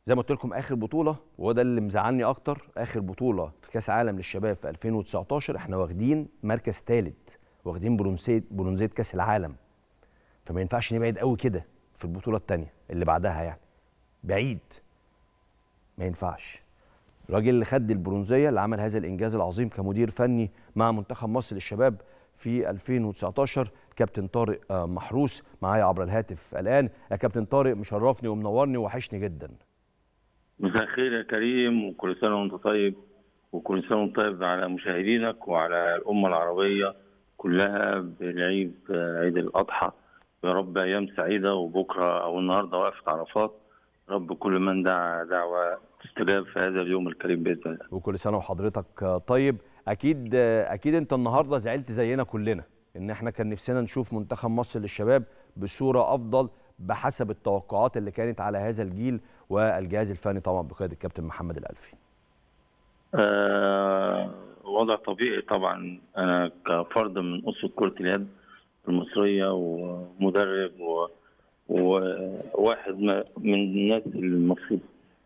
زي ما قلت لكم اخر بطوله وهو ده اللي مزعلني اكتر اخر بطوله في كاس عالم للشباب في 2019 احنا واخدين مركز ثالث واخدين برونزيه برونزيه كاس العالم فما ينفعش نبعد قوي كده في البطوله الثانيه اللي بعدها يعني بعيد ما ينفعش الراجل اللي خد البرونزيه اللي عمل هذا الانجاز العظيم كمدير فني مع منتخب مصر للشباب في 2019 كابتن طارق آه، محروس معايا عبر الهاتف الان يا كابتن طارق مشرفني ومنورني ووحشني جدا مساء الخير يا كريم وكل سنة وأنت طيب وكل سنة وأنت طيب على مشاهدينك وعلى الأمة العربية كلها بالعيد عيد الأضحى يا رب أيام سعيدة وبكرة أو النهاردة وقفة عرفات رب كل من دعا دعوة تستجاب في هذا اليوم الكريم بإذن الله وكل سنه وحضرتك آه، طيب اكيد آه، اكيد انت النهارده زعلت زينا كلنا ان احنا كان نفسنا نشوف منتخب مصر للشباب بصوره افضل بحسب التوقعات اللي كانت على هذا الجيل والجهاز الفني طبعا بقياده الكابتن محمد الالفي آه وضع طبيعي طبعا أنا كفرد من أسرة كرة اليد المصرية ومدرب و- وواحد ما- من الناس اللي المفروض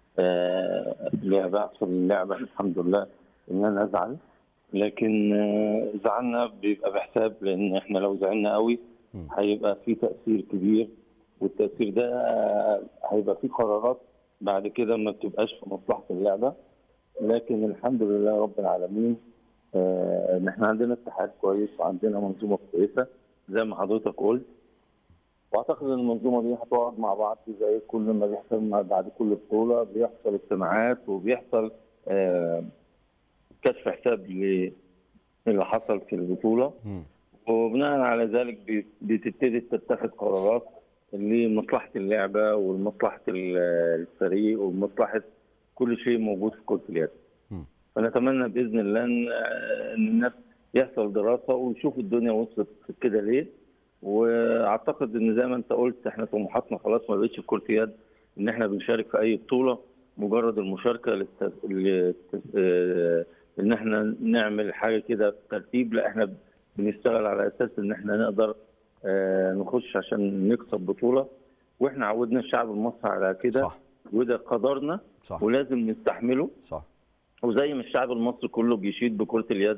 آه لعبة في اللعبة الحمد لله إن أنا أزعل لكن آه زعلنا بيبقى بحساب لأن إحنا لو زعلنا قوي مم. هيبقى في تأثير كبير والتأثير ده آه، هيبقى في قرارات بعد كده ما بتبقاش في مصلحة اللعبة لكن الحمد لله رب العالمين آه، ان احنا عندنا اتحاد كويس وعندنا منظومه كويسه زي ما حضرتك قلت واعتقد ان المنظومه دي هتقعد مع بعض زي كل ما بيحصل مع- بعد كل بطوله بيحصل اجتماعات وبيحصل آه، كشف حساب ل- اللي حصل في البطوله مم. وبناء على ذلك بي- بتبتدي تتخذ قرارات لمصلحه اللعبه ولمصلحه ال- الفريق ومصلحه كل شيء موجود في كره اليد. مم. فنتمنى باذن الله ان إن الناس يحصل دراسه ويشوفوا الدنيا وصلت كده ليه واعتقد ان زي ما انت قلت احنا طموحاتنا خلاص ما بقتش في كره يد ان احنا بنشارك في اي بطوله مجرد المشاركه للت... للت... آه، ان احنا نعمل حاجه كده بترتيب لا احنا بنشتغل على اساس ان احنا نقدر آه، نخش عشان نكسب بطوله واحنا عودنا الشعب المصري على كده صح وده قدرنا صح ولازم نستحمله صح وزي ما الشعب المصري كله بيشيد بكرة اليد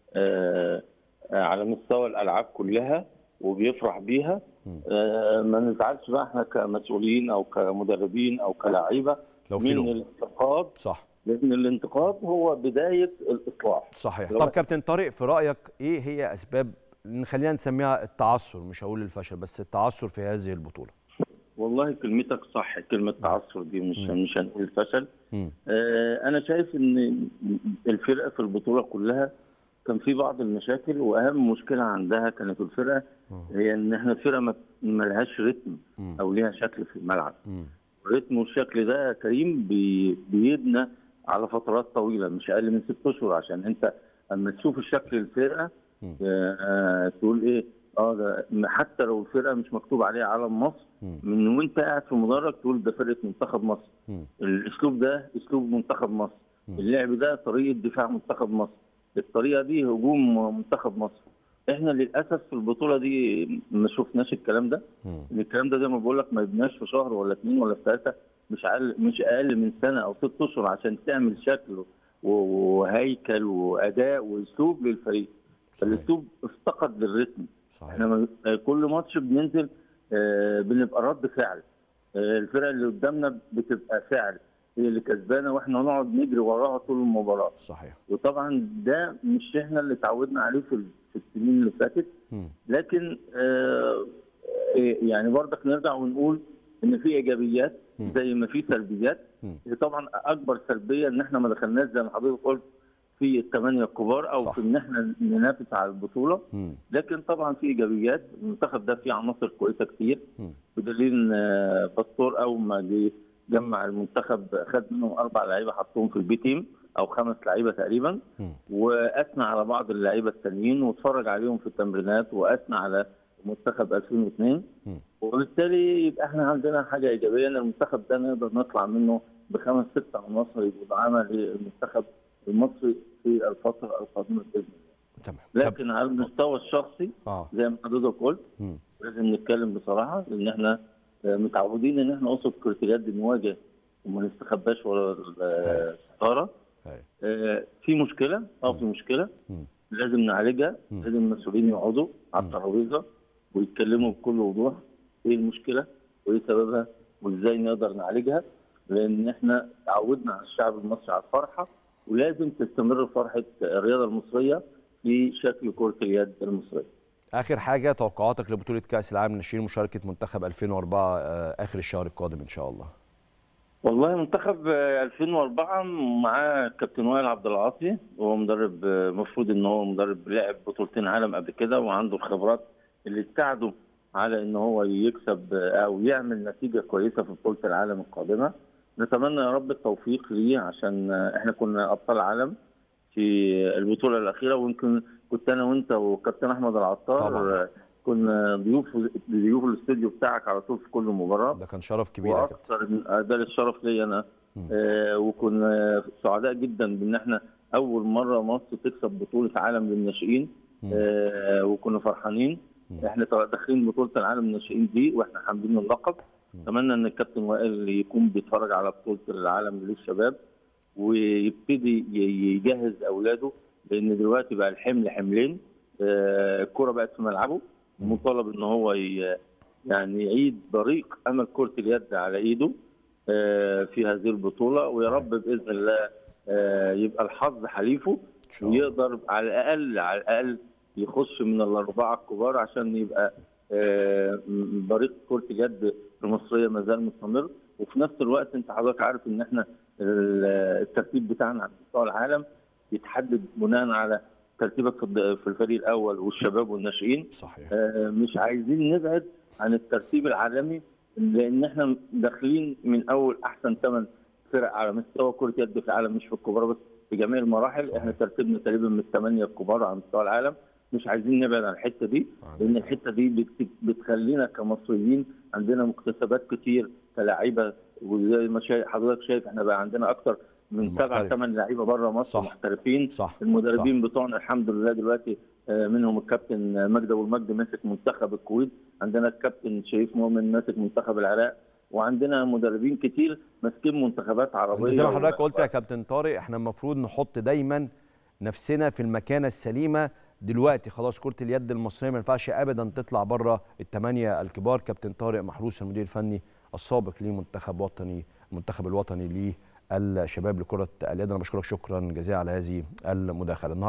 آه، آه، على مستوى الألعاب كلها وبيفرح بيها مم. آه، ما نزعلش بقى احنا كمسؤولين أو كمدربين أو كلاعيبة لو في من لوم الانتقاد صح لأن الانتقاد هو بداية الإصلاح صحيح لو- طب كابتن طارق في رايك ايه هي اسباب خلينا نسميها التعثر مش هقول الفشل بس التعثر في هذه البطوله والله كلمتك صح كلمة تعثر دي مش مم. مش هنقول فشل مم. آه، انا شايف ان الفرقه في البطوله كلها كان في بعض المشاكل واهم مشكله عندها كانت الفرقه مم. هي ان احنا الفرقه ما ما لهاش رتم مم. او ليها شكل في الملعب مم. الرتم والشكل ده يا كريم بي بيبنى على فترات طويله مش اقل من ست اشهر عشان انت اما تشوف الشكل الفرقه مم. آه، آه، تقول ايه اه ده حتى لو الفرقه مش مكتوب عليها علم مصر مم. من وانت قاعد في المدرج تقول ده فرقه منتخب مصر مم. الاسلوب ده اسلوب منتخب مصر مم. اللعب ده طريقه دفاع منتخب مصر الطريقه دي هجوم منتخب مصر احنا للاسف في البطوله دي ما شفناش الكلام ده مم. إن الكلام ده زي ما بقول لك ما يبناش في شهر ولا اثنين ولا في ثلاثه مش اقل مش اقل من سنه او ست اشهر عشان تعمل شكل و- وهيكل واداء واسلوب للفريق صحيح. فالاسلوب افتقد للريتم صحيح احنا ما- كل ماتش بننزل آه، بنبقى رد فعل آه، الفرقه اللي قدامنا بتبقى فعل هي اللي كسبانه واحنا نقعد نجري وراها طول المباراه صحيح وطبعا ده مش احنا اللي اتعودنا عليه في ال- في السنين اللي فاتت مم. لكن آه، آه، يعني برضك نرجع ونقول ان في ايجابيات مم. زي ما في سلبيات مم. هي طبعا اكبر سلبيه ان احنا ما دخلناش زي ما حضرتك قلت في الثمانيه الكبار او صح. في ان احنا ننافس على البطوله مم. لكن طبعا في ايجابيات المنتخب ده فيه عناصر كويسه كتير مم. بدليل ان آه، باستور اول ما جه جمع المنتخب خد منهم اربع لعيبه حطهم في البي تيم او خمس لعيبه تقريبا مم. واثنى على بعض اللعيبه التانيين واتفرج عليهم في التمرينات واثنى على منتخب 2002 مم. وبالتالي يبقى احنا عندنا حاجه ايجابيه ان المنتخب ده نقدر نطلع منه بخمس ست عناصر يبقوا دعامه للمنتخب المصري في الفتره القادمه باذن الله. تمام طب- لكن على المستوى الشخصي اه زي ما حضرتك قلت مم. لازم نتكلم بصراحه لان احنا آه، متعودين ان احنا اسره كره اليد نواجه وما نستخباش ورا الستاره أيوة. آه، في مشكله اه في مشكله مم. لازم نعالجها مم. لازم المسؤولين يقعدوا على مم. الترابيزه ويتكلموا بكل وضوح ايه المشكله وايه سببها وازاي نقدر نعالجها لان احنا تعودنا على الشعب المصري على الفرحه ولازم تستمر فرحه الرياضه المصريه في شكل كره اليد المصريه. اخر حاجه توقعاتك لبطوله كاس العالم للناشئين مشاركه منتخب 2004 آه، اخر الشهر القادم ان شاء الله والله منتخب آه، 2004 معاه كابتن وائل عبد العاطي وهو مدرب آه، المفروض ان هو مدرب لعب بطولتين عالم قبل كده وعنده الخبرات اللي تساعده على ان هو يكسب آه، او يعمل نتيجه كويسه في بطوله العالم القادمه نتمنى يا رب التوفيق ليه عشان آه، احنا كنا ابطال عالم في البطوله الاخيره ويمكن كنت انا وانت وكابتن احمد العطار طبعاً. آه، كنا ضيوف ضيوف الاستوديو بتاعك على طول في كل مباراه ده كان شرف كبير يا كابتن واكثر ده الشرف لي انا مم. آه وكنا سعداء جدا بان احنا اول مره مصر تكسب بطوله عالم للناشئين مم. آه وكنا فرحانين مم. احنا طبعاً داخلين بطوله العالم للناشئين دي واحنا حاملين اللقب مم. اتمنى ان الكابتن وائل يكون بيتفرج على بطوله العالم للشباب ويبتدي ي- يجهز اولاده لان دلوقتي بقى الحمل حملين آه الكره بقت في ملعبه مم. مطالب ان هو ي- يعني يعيد بريق امل كره اليد على ايده آه، في هذه البطوله ويا صحيح. رب باذن الله آه، يبقى الحظ حليفه ان شاء الله ويقدر على الاقل على الاقل يخش من الاربعه الكبار عشان يبقى آه، م- بريق كره اليد المصريه ما زال مستمر وفي نفس الوقت انت حضرتك عارف ان احنا ال- الترتيب بتاعنا على مستوى العالم يتحدد بناء على ترتيبك في الد- في الفريق الاول والشباب والناشئين صحيح آه، مش عايزين نبعد عن الترتيب العالمي لان احنا داخلين من اول احسن ثمان فرق على مستوى كره يد في العالم مش في الكبار بس في جميع المراحل صحيح. احنا ترتيبنا تقريبا من الثمانيه الكبار على مستوى العالم مش عايزين نبعد عن الحته دي لان الحته دي بت- بتخلينا كمصريين عندنا مكتسبات كتير كلاعيبه وزي ما شايف حضرتك شايف احنا بقى عندنا اكتر من سبع محترف. ثمان لعيبه بره مصر صح. محترفين صح المدربين بتوعنا الحمد لله دلوقتي آه، منهم الكابتن مجدي ابو المجد ماسك منتخب الكويت عندنا الكابتن شريف مؤمن ماسك منتخب العراق وعندنا مدربين كتير ماسكين منتخبات عربيه زي ما حضرتك قلت يا كابتن طارق احنا المفروض نحط دايما نفسنا في المكانه السليمه دلوقتي خلاص كره اليد المصريه ما ينفعش ابدا تطلع بره الثمانيه الكبار كابتن طارق محروس المدير الفني السابق لمنتخب وطني المنتخب الوطني للشباب لكره اليد انا بشكرك شكرا جزيلا على هذه المداخله